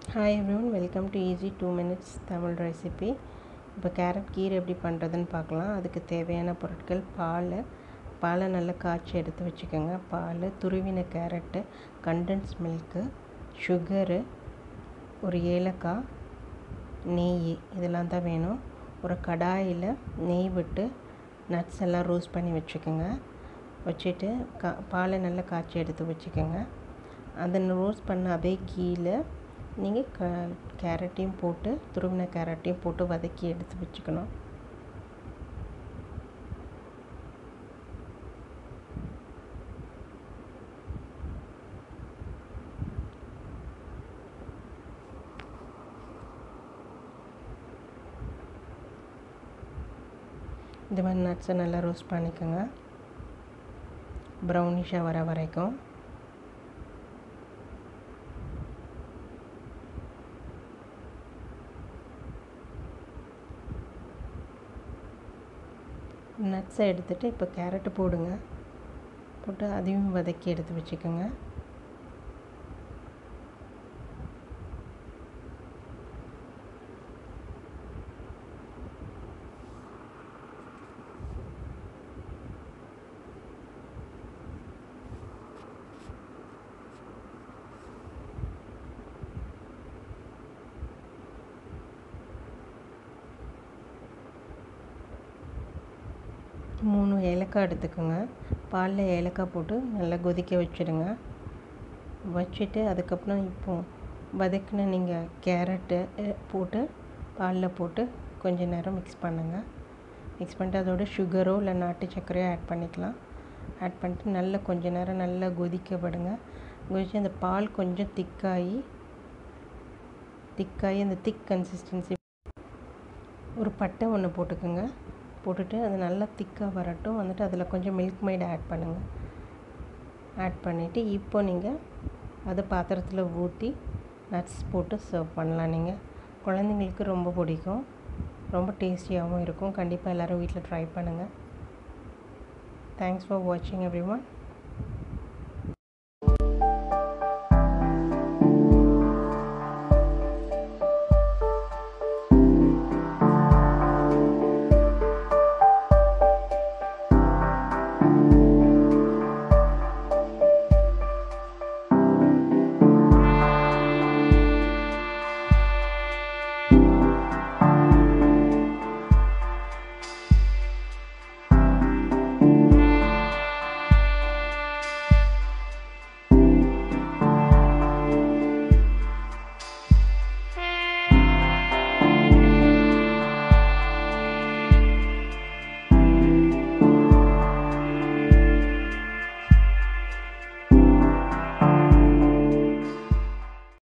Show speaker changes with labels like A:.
A: hi everyone welcome to easy two minutes Tamil recipe இப்போ carrot கீரை எப்படி பண்ணுறதுன்னு பார்க்கலாம் அதுக்கு தேவையான பொருட்கள் பால் பாலை நல்லா காய்ச்சி எடுத்து வச்சுக்கோங்க பால் துருவின கேரட்டு கண்டன்ஸ் மில்க்கு சுகரு ஒரு ஏலக்காய் நெய் இதெல்லாம் தான் வேணும் ஒரு கடாயில் நெய் விட்டு நட்ஸ் எல்லாம் ரோஸ்ட் பண்ணி வச்சுக்கோங்க வச்சுட்டு கா பாலை நல்லா காய்ச்சி எடுத்து வச்சுக்கோங்க அதை ரோஸ்ட் பண்ண அதே கீழே நீங்கள் க கேரட்டையும் போட்டு துருவின கேரட்டையும் போட்டு வதக்கி எடுத்து வச்சுக்கணும் இந்த மாதிரி நட்ஸை நல்லா ரோஸ்ட் பண்ணிக்கோங்க ப்ரௌனிஷாக வர வரைக்கும் நட்ஸை எடுத்துகிட்டு இப்போ கேரட்டு போடுங்க போட்டு அதையும் வதக்கி எடுத்து வச்சுக்கோங்க மூணு ஏலக்காய் எடுத்துக்கோங்க பாலில் ஏலக்காய் போட்டு நல்லா கொதிக்க வச்சுடுங்க வச்சுட்டு அதுக்கப்புறம் இப்போ வதக்கின நீங்கள் கேரட்டு போட்டு பாலில் போட்டு கொஞ்ச நேரம் மிக்ஸ் பண்ணுங்கள் மிக்ஸ் பண்ணிட்டு அதோட சுகரோ இல்லை நாட்டு சர்க்கரையோ ஆட் பண்ணிக்கலாம் ஆட் பண்ணிட்டு நல்லா கொஞ்ச நேரம் நல்லா கொதிக்க விடுங்க கொதித்து அந்த பால் கொஞ்சம் திக்காகி திக்காகி அந்த திக் கன்சிஸ்டன்சி ஒரு பட்டை ஒன்று போட்டுக்கோங்க போட்டுட்டு அது நல்லா திக்காக வரட்டும் வந்துட்டு அதில் கொஞ்சம் மில்க் மைட் ஆட் பண்ணுங்கள் ஆட் பண்ணிவிட்டு இப்போ நீங்கள் அதை பாத்திரத்தில் ஊற்றி நட்ஸ் போட்டு சர்வ் பண்ணலாம் நீங்கள் குழந்தைங்களுக்கு ரொம்ப பிடிக்கும் ரொம்ப டேஸ்டியாகவும் இருக்கும் கண்டிப்பாக எல்லோரும் வீட்டில் ட்ரை பண்ணுங்கள் தேங்க்ஸ் ஃபார் வாட்சிங் எவ்ரி ஒன்